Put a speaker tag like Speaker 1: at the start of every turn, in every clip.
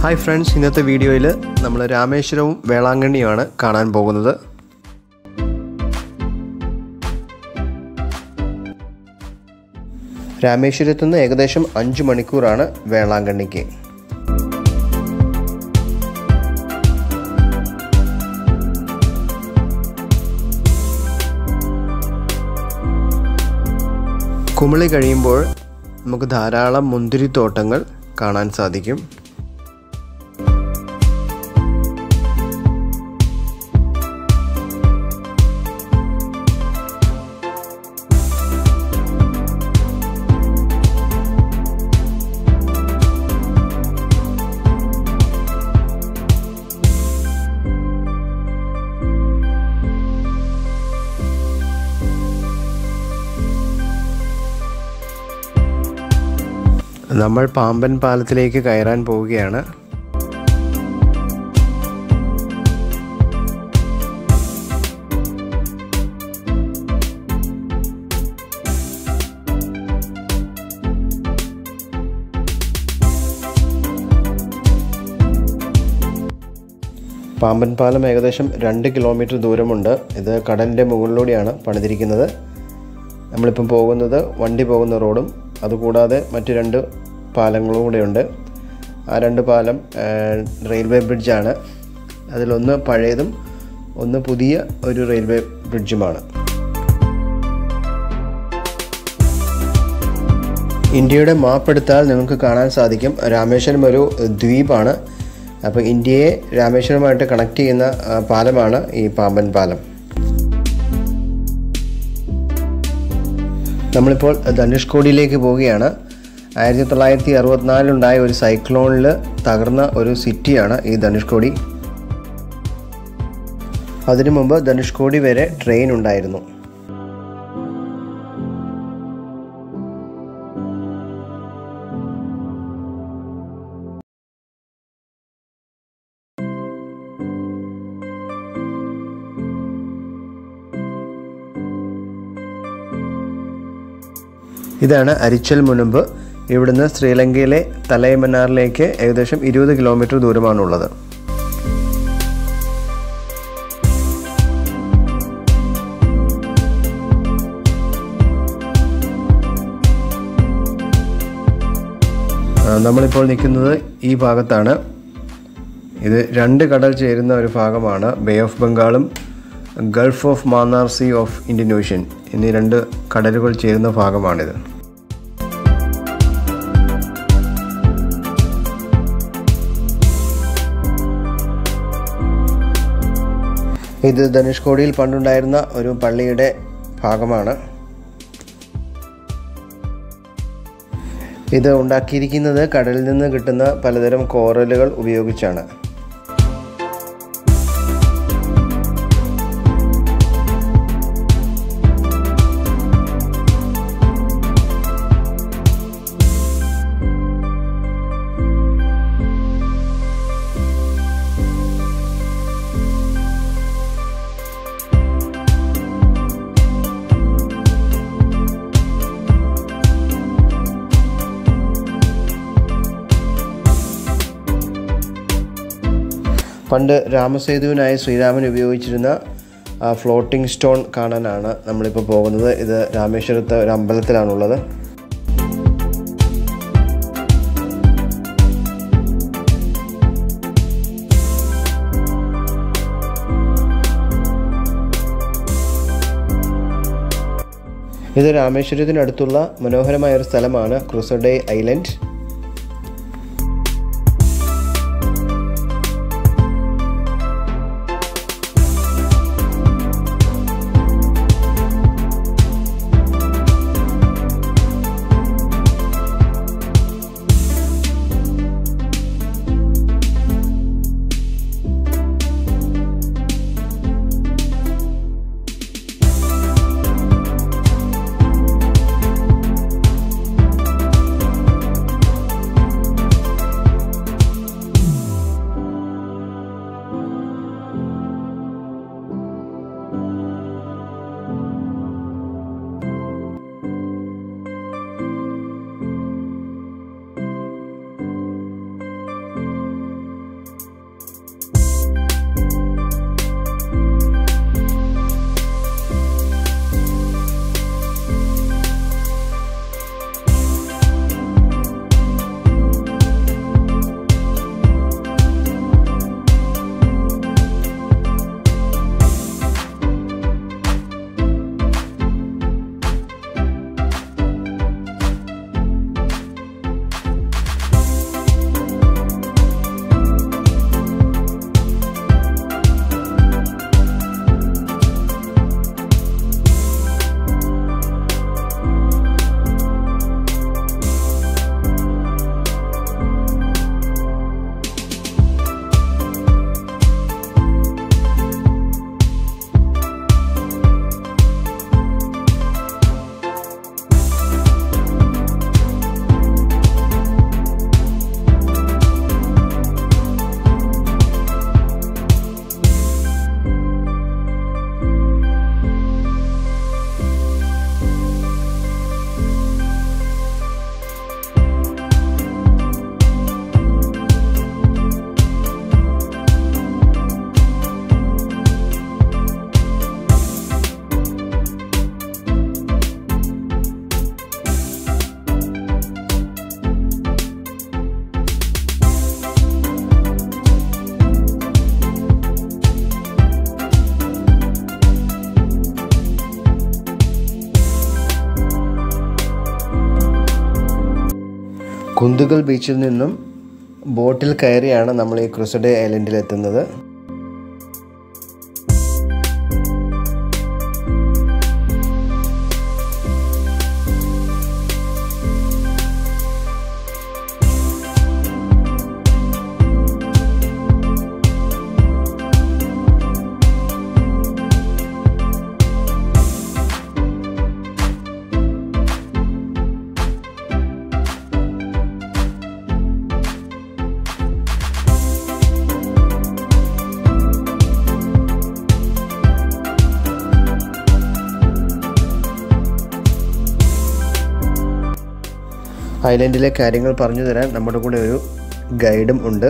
Speaker 1: hi friends ഇന്നത്തെ വീഡിയോയിൽ നമ്മൾ രാമേശ്വരവും വേളാങ്കണ്ണിയുമാണ് കാണാൻ പോകുന്നത് രാമേശ്വരത്തു നിന്ന് ഏകദേശം അഞ്ച് മണിക്കൂറാണ് വേളാങ്കണ്ണിക്ക് കുമളി കഴിയുമ്പോൾ നമുക്ക് ധാരാളം മുന്തിരിത്തോട്ടങ്ങൾ കാണാൻ സാധിക്കും നമ്മൾ പാമ്പൻ പാലത്തിലേക്ക് കയറാൻ പോവുകയാണ് പാമ്പൻ പാലം ഏകദേശം രണ്ട് കിലോമീറ്റർ ദൂരമുണ്ട് ഇത് കടലിൻ്റെ മുകളിലൂടെയാണ് പണിതിരിക്കുന്നത് നമ്മളിപ്പം പോകുന്നത് വണ്ടി പോകുന്ന റോഡും അതുകൂടാതെ മറ്റ് രണ്ട് പാലങ്ങളും കൂടെയുണ്ട് ആ രണ്ട് പാലം റെയിൽവേ ബ്രിഡ്ജാണ് അതിലൊന്ന് പഴയതും ഒന്ന് പുതിയ ഒരു റെയിൽവേ ബ്രിഡ്ജുമാണ് ഇന്ത്യയുടെ മാപ്പ് എടുത്താൽ നിങ്ങൾക്ക് കാണാൻ സാധിക്കും രാമേശ്വരം ഒരു ദ്വീപാണ് അപ്പോൾ ഇന്ത്യയെ രാമേശ്വരമായിട്ട് കണക്ട് ചെയ്യുന്ന പാലമാണ് ഈ പാമ്പൻ പാലം നമ്മളിപ്പോൾ ധനുഷ്കോടിയിലേക്ക് പോവുകയാണ് ആയിരത്തി തൊള്ളായിരത്തി അറുപത്തിനാലിലുണ്ടായ ഒരു സൈക്ലോണിൽ തകർന്ന ഒരു സിറ്റിയാണ് ഈ ധനുഷ്കോടി അതിനു മുമ്പ് ധനുഷ്കോടി വരെ ട്രെയിൻ ഉണ്ടായിരുന്നു ഇതാണ് അരിച്ചൽ മുനമ്പ് ഇവിടുന്ന് ശ്രീലങ്കയിലെ തലൈമന്നാറിലേക്ക് ഏകദേശം ഇരുപത് കിലോമീറ്റർ ദൂരമാണുള്ളത് നമ്മളിപ്പോൾ നിൽക്കുന്നത് ഈ ഭാഗത്താണ് ഇത് രണ്ട് കടൽ ചേരുന്ന ഒരു ഭാഗമാണ് ബേ ഓഫ് ബംഗാളും Gulf of Mannar sea of Indian ocean എന്നീ രണ്ട് കടലുകൾ ചേരുന്ന ഭാഗമാണിത് ഇത് ധനുഷ്കോടിയിൽ പണ്ടുണ്ടായിരുന്ന ഒരു പള്ളിയുടെ ഭാഗമാണ് ഇത് ഉണ്ടാക്കിയിരിക്കുന്നത് കടലിൽ നിന്ന് കിട്ടുന്ന പലതരം കോറലുകൾ ഉപയോഗിച്ചാണ് പണ്ട് രാമസേതുവിനായി ശ്രീരാമൻ ഉപയോഗിച്ചിരുന്ന ഫ്ലോട്ടിംഗ് സ്റ്റോൺ കാണാനാണ് നമ്മളിപ്പോൾ പോകുന്നത് ഇത് രാമേശ്വരത്തെ ഒരു അമ്പലത്തിലാണുള്ളത് ഇത് രാമേശ്വരത്തിനടുത്തുള്ള മനോഹരമായ ഒരു സ്ഥലമാണ് ക്രൂസഡേ ഐലൻഡ് കുന്തുകൽ ബീച്ചിൽ നിന്നും ബോട്ടിൽ കയറിയാണ് നമ്മൾ ഈ ക്രുസഡേ ഐലൻഡിൽ എത്തുന്നത് ഐലൻഡിലെ കാര്യങ്ങൾ പറഞ്ഞു തരാൻ നമ്മുടെ കൂടെ ഒരു ഗൈഡും ഉണ്ട്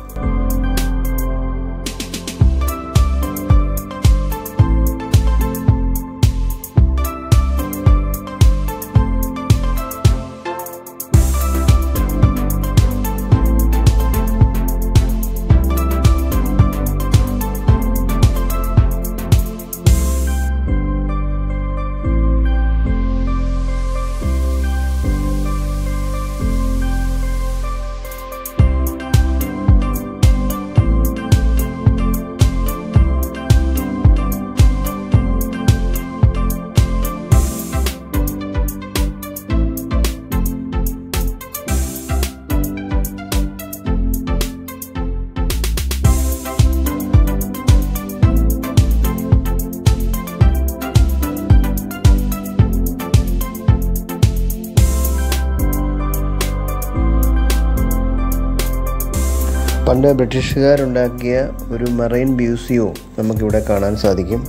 Speaker 1: പണ്ട് ബ്രിട്ടീഷുകാരുണ്ടാക്കിയ ഒരു മറൈൻ മ്യൂസിയവും നമുക്കിവിടെ കാണാൻ സാധിക്കും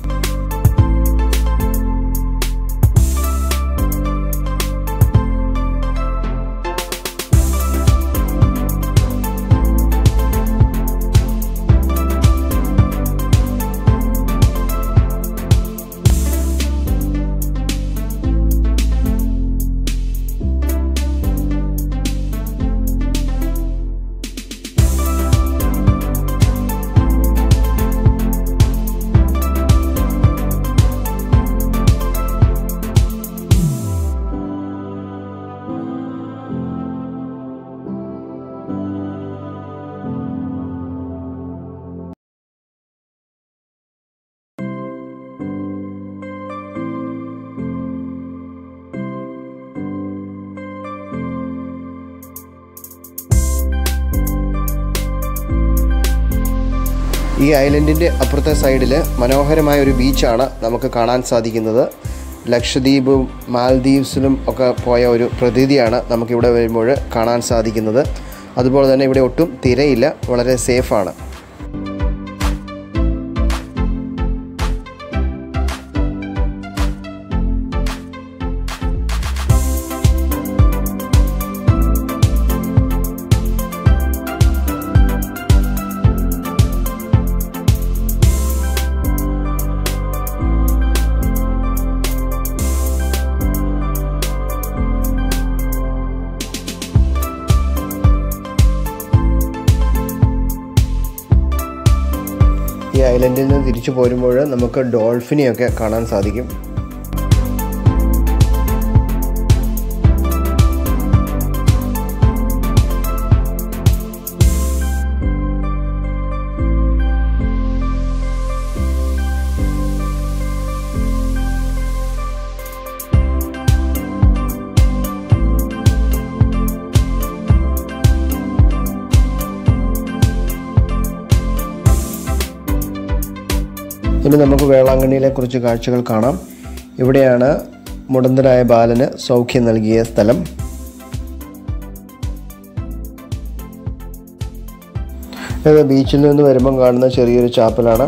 Speaker 1: ഈ ഐലൻഡിൻ്റെ അപ്പുറത്തെ സൈഡിൽ മനോഹരമായ ഒരു ബീച്ചാണ് നമുക്ക് കാണാൻ സാധിക്കുന്നത് ലക്ഷദ്വീപും മാൽദീവ്സിലും ഒക്കെ പോയ ഒരു പ്രതീതിയാണ് നമുക്കിവിടെ വരുമ്പോൾ കാണാൻ സാധിക്കുന്നത് അതുപോലെ തന്നെ ഇവിടെ ഒട്ടും തിരയില്ല വളരെ സേഫാണ് ഈ ഐലൻഡിൽ നിന്ന് തിരിച്ചു പോരുമ്പോൾ നമുക്ക് ഡോൾഫിനെയൊക്കെ കാണാൻ സാധിക്കും ഇനി നമുക്ക് വേളാങ്കണ്ണിയിലെ കുറച്ച് കാഴ്ചകൾ കാണാം ഇവിടെയാണ് മുടന്തരായ ബാലന് സൗഖ്യം നൽകിയ സ്ഥലം ഇത് ബീച്ചിൽ നിന്ന് വരുമ്പം കാണുന്ന ചെറിയൊരു ചാപ്പലാണ്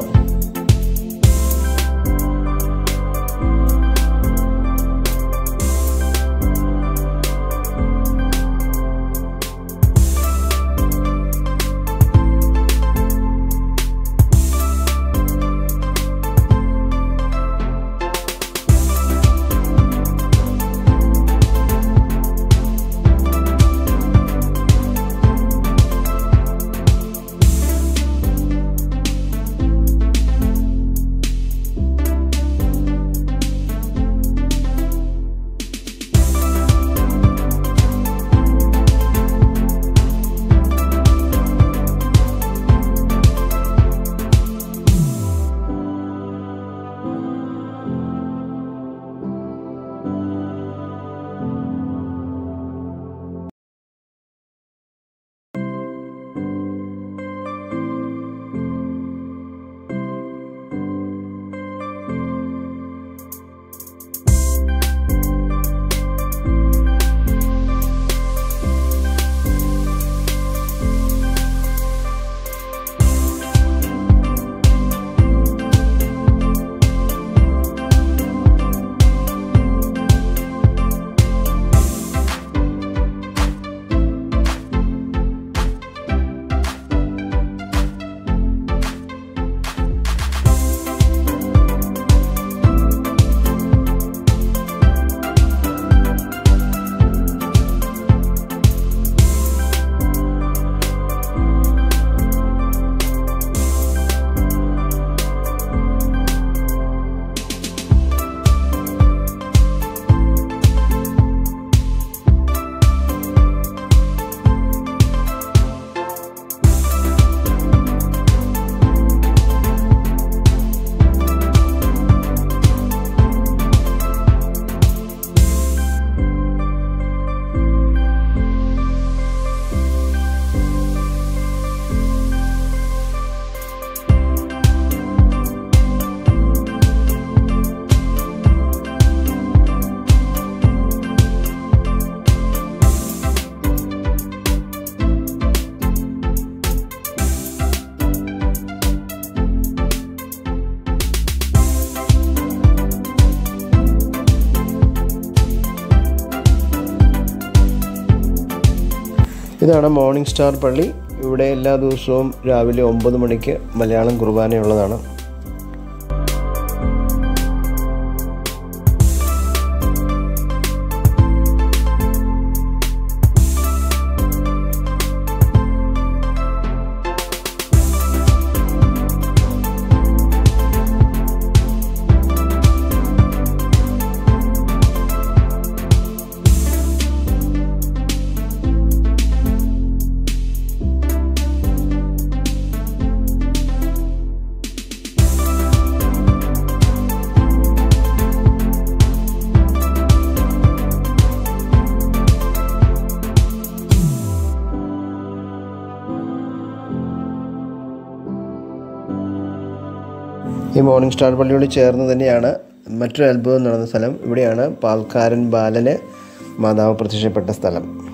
Speaker 1: ഇതാണ് മോർണിംഗ് സ്റ്റാർ പള്ളി ഇവിടെ എല്ലാ ദിവസവും രാവിലെ ഒമ്പത് മണിക്ക് മലയാളം കുർബാനയുള്ളതാണ് ഈ മോർണിംഗ് സ്റ്റാർ പള്ളിയോട് ചേർന്ന് തന്നെയാണ് മറ്റൊരു അത്ഭുതം നടന്ന സ്ഥലം ഇവിടെയാണ് പാൽക്കാരൻ ബാലന് മാതാവ് പ്രത്യക്ഷപ്പെട്ട സ്ഥലം